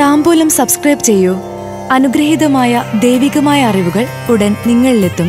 താമ്പൂലം subscribe ചെയ്യൂ അനുഗ്രഹീതമായ ദൈവികമായ അറിവുകൾ ഉടൻ നിങ്ങളിലെത്തും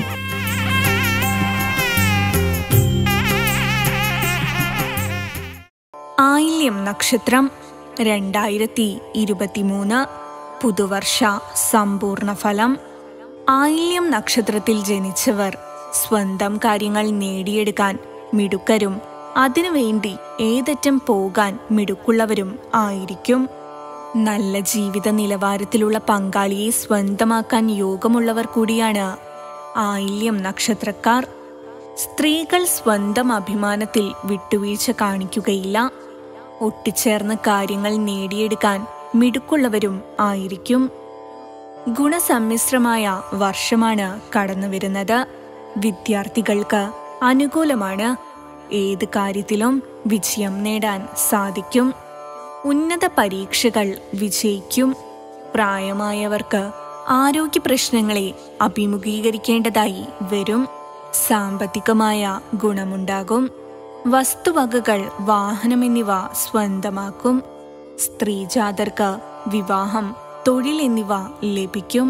ആയില്യം നക്ഷത്രം രണ്ടായിരത്തി ഇരുപത്തിമൂന്ന് പുതുവർഷ സമ്പൂർണ്ണ ഫലം ആയില്യം നക്ഷത്രത്തിൽ ജനിച്ചവർ സ്വന്തം കാര്യങ്ങൾ നേടിയെടുക്കാൻ മിടുക്കരും അതിനുവേണ്ടി ഏതറ്റം പോകാൻ മിടുക്കുള്ളവരും ആയിരിക്കും നല്ല ജീവിത നിലവാരത്തിലുള്ള പങ്കാളിയെ സ്വന്തമാക്കാൻ യോഗമുള്ളവർ കൂടിയാണ് ആയില്യം നക്ഷത്രക്കാർ സ്ത്രീകൾ സ്വന്തം അഭിമാനത്തിൽ വിട്ടുവീഴ്ച കാണിക്കുകയില്ല ഒട്ടിച്ചേർന്ന് കാര്യങ്ങൾ നേടിയെടുക്കാൻ മിടുക്കുള്ളവരും ആയിരിക്കും ഗുണസമ്മിശ്രമായ വർഷമാണ് കടന്നുവരുന്നത് വിദ്യാർത്ഥികൾക്ക് അനുകൂലമാണ് ഏത് കാര്യത്തിലും വിജയം നേടാൻ സാധിക്കും ഉന്നത പരീക്ഷകൾ വിജയിക്കും പ്രായമായവർക്ക് ആരോഗ്യ പ്രശ്നങ്ങളെ അഭിമുഖീകരിക്കേണ്ടതായി വരും സാമ്പത്തികമായ ഗുണമുണ്ടാകും വസ്തുവകകൾ വാഹനം എന്നിവ സ്വന്തമാക്കും സ്ത്രീജാതർക്ക് വിവാഹം തൊഴിൽ എന്നിവ ലഭിക്കും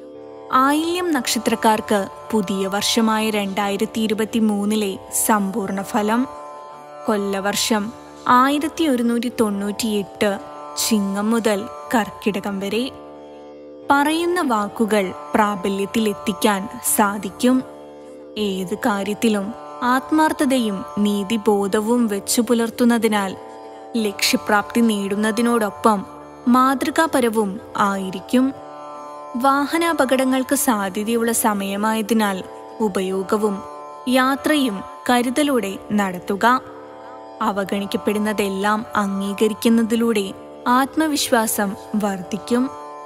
ആയില്യം നക്ഷത്രക്കാർക്ക് പുതിയ വർഷമായ രണ്ടായിരത്തി ഇരുപത്തി മൂന്നിലെ സമ്പൂർണ്ണ ഫലം കൊല്ലവർഷം ആയിരത്തി ഒരുന്നൂറ്റി തൊണ്ണൂറ്റിയെട്ട് ചിങ്ങം മുതൽ കർക്കിടകം വരെ പറയുന്ന വാക്കുകൾ പ്രാബല്യത്തിൽ എത്തിക്കാൻ സാധിക്കും ഏത് കാര്യത്തിലും ആത്മാർത്ഥതയും നീതിബോധവും വെച്ചു പുലർത്തുന്നതിനാൽ ലക്ഷ്യപ്രാപ്തി നേടുന്നതിനോടൊപ്പം മാതൃകാപരവും ആയിരിക്കും വാഹനാപകടങ്ങൾക്ക് സാധ്യതയുള്ള സമയമായതിനാൽ ഉപയോഗവും യാത്രയും കരുതലോടെ നടത്തുക അവഗണിക്കപ്പെടുന്നതെല്ലാം അംഗീകരിക്കുന്നതിലൂടെ ആത്മവിശ്വാസം വർദ്ധിക്കും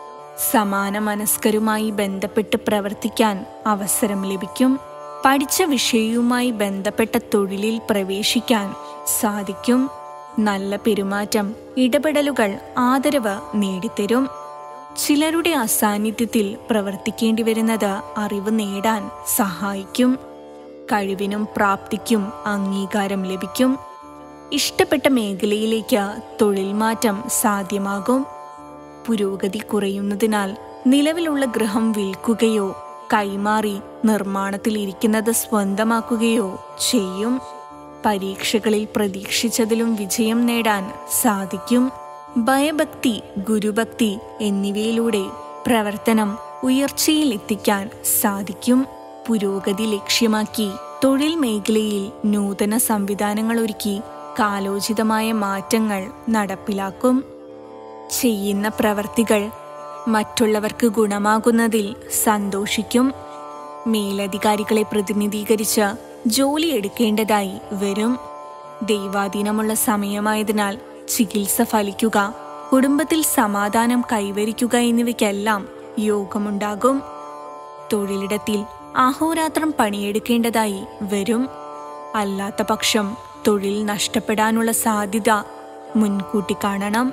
സമാന മനസ്കരുമായി ബന്ധപ്പെട്ട് പ്രവർത്തിക്കാൻ അവസരം ലഭിക്കും പഠിച്ച വിഷയവുമായി ബന്ധപ്പെട്ട തൊഴിലിൽ പ്രവേശിക്കാൻ സാധിക്കും നല്ല പെരുമാറ്റം ഇടപെടലുകൾ ആദരവ് നേടിത്തരും ചിലരുടെ അസാന്നിധ്യത്തിൽ പ്രവർത്തിക്കേണ്ടി വരുന്നത് അറിവ് നേടാൻ സഹായിക്കും കഴിവിനും പ്രാപ്തിക്കും അംഗീകാരം ലഭിക്കും ഇഷ്ടപ്പെട്ട മേഖലയിലേക്ക് തൊഴിൽ മാറ്റം സാധ്യമാകും പുരോഗതി കുറയുന്നതിനാൽ നിലവിലുള്ള ഗൃഹം വിൽക്കുകയോ കൈമാറി നിർമ്മാണത്തിൽ ഇരിക്കുന്നത് സ്വന്തമാക്കുകയോ ചെയ്യും പരീക്ഷകളിൽ പ്രതീക്ഷിച്ചതിലും വിജയം നേടാൻ സാധിക്കും ഭയഭക്തി ഗുരുഭക്തി എന്നിവയിലൂടെ പ്രവർത്തനം ഉയർച്ചയിൽ എത്തിക്കാൻ സാധിക്കും പുരോഗതി ലക്ഷ്യമാക്കി തൊഴിൽ മേഖലയിൽ നൂതന സംവിധാനങ്ങൾ ഒരുക്കി കാലോചിതമായ മാറ്റങ്ങൾ നടപ്പിലാക്കും ചെയ്യുന്ന പ്രവർത്തികൾ മറ്റുള്ളവർക്ക് ഗുണമാകുന്നതിൽ സന്തോഷിക്കും മേലധികാരികളെ പ്രതിനിധീകരിച്ച് ജോലി എടുക്കേണ്ടതായി വരും ദൈവാധീനമുള്ള സമയമായതിനാൽ ചികിത്സ ഫലിക്കുക കുടുംബത്തിൽ സമാധാനം കൈവരിക്കുക എന്നിവയ്ക്കെല്ലാം യോഗമുണ്ടാകും തൊഴിലിടത്തിൽ അഹോരാത്രം പണിയെടുക്കേണ്ടതായി വരും അല്ലാത്ത പക്ഷം തൊഴിൽ നഷ്ടപ്പെടാനുള്ള സാധ്യത മുൻകൂട്ടി കാണണം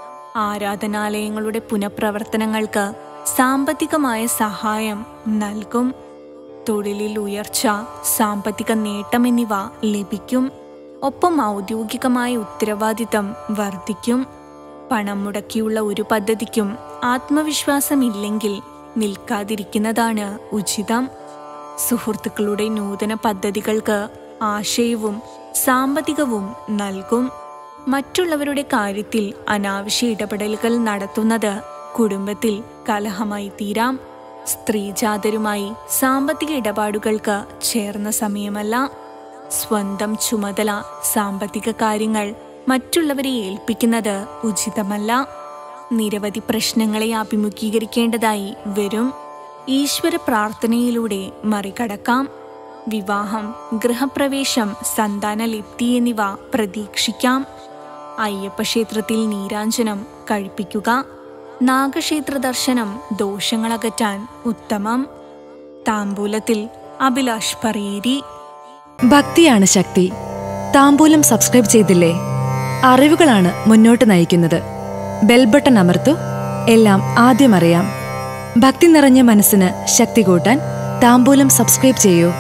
ആരാധനാലയങ്ങളുടെ പുനഃപ്രവർത്തനങ്ങൾക്ക് സാമ്പത്തികമായ സഹായം നൽകും തൊഴിലിൽ ഉയർച്ച സാമ്പത്തിക നേട്ടം എന്നിവ ലഭിക്കും ഒപ്പം ഔദ്യോഗികമായ ഉത്തരവാദിത്തം വർദ്ധിക്കും പണം മുടക്കിയുള്ള ഒരു പദ്ധതിക്കും ആത്മവിശ്വാസമില്ലെങ്കിൽ നിൽക്കാതിരിക്കുന്നതാണ് ഉചിതം സുഹൃത്തുക്കളുടെ നൂതന പദ്ധതികൾക്ക് ആശയവും സാമ്പത്തികവും നൽകും മറ്റുള്ളവരുടെ കാര്യത്തിൽ അനാവശ്യ ഇടപെടലുകൾ നടത്തുന്നത് കുടുംബത്തിൽ കലഹമായി തീരാം സ്ത്രീജാതരുമായി സാമ്പത്തിക ഇടപാടുകൾക്ക് ചേർന്ന സമയമല്ല സ്വന്തം ചുമതല സാമ്പത്തിക കാര്യങ്ങൾ മറ്റുള്ളവരെ ഏൽപ്പിക്കുന്നത് ഉചിതമല്ല നിരവധി പ്രശ്നങ്ങളെ അഭിമുഖീകരിക്കേണ്ടതായി വരും ഈശ്വര പ്രാർത്ഥനയിലൂടെ മറികടക്കാം വിവാഹം ഗൃഹപ്രവേശം സന്താന ലബ്ധി എന്നിവ പ്രതീക്ഷിക്കാം അയ്യപ്പ ക്ഷേത്രത്തിൽ നീരാഞ്ജനം കഴിപ്പിക്കുക നാഗക്ഷേത്ര ദർശനം ദോഷങ്ങളകറ്റാൻ ഉത്തമം താമ്പൂലത്തിൽ അഭിലാഷ് പറയേരി ഭക്തിയാണ് ശക്തി താമ്പൂലം സബ്സ്ക്രൈബ് ചെയ്തില്ലേ അറിവുകളാണ് മുന്നോട്ട് നയിക്കുന്നത് ബെൽ ബട്ടൺ അമർത്തു എല്ലാം ആദ്യം അറിയാം ഭക്തി നിറഞ്ഞ മനസ്സിന് ശക്തി കൂട്ടാൻ താമ്പൂലം സബ്സ്ക്രൈബ് ചെയ്യൂ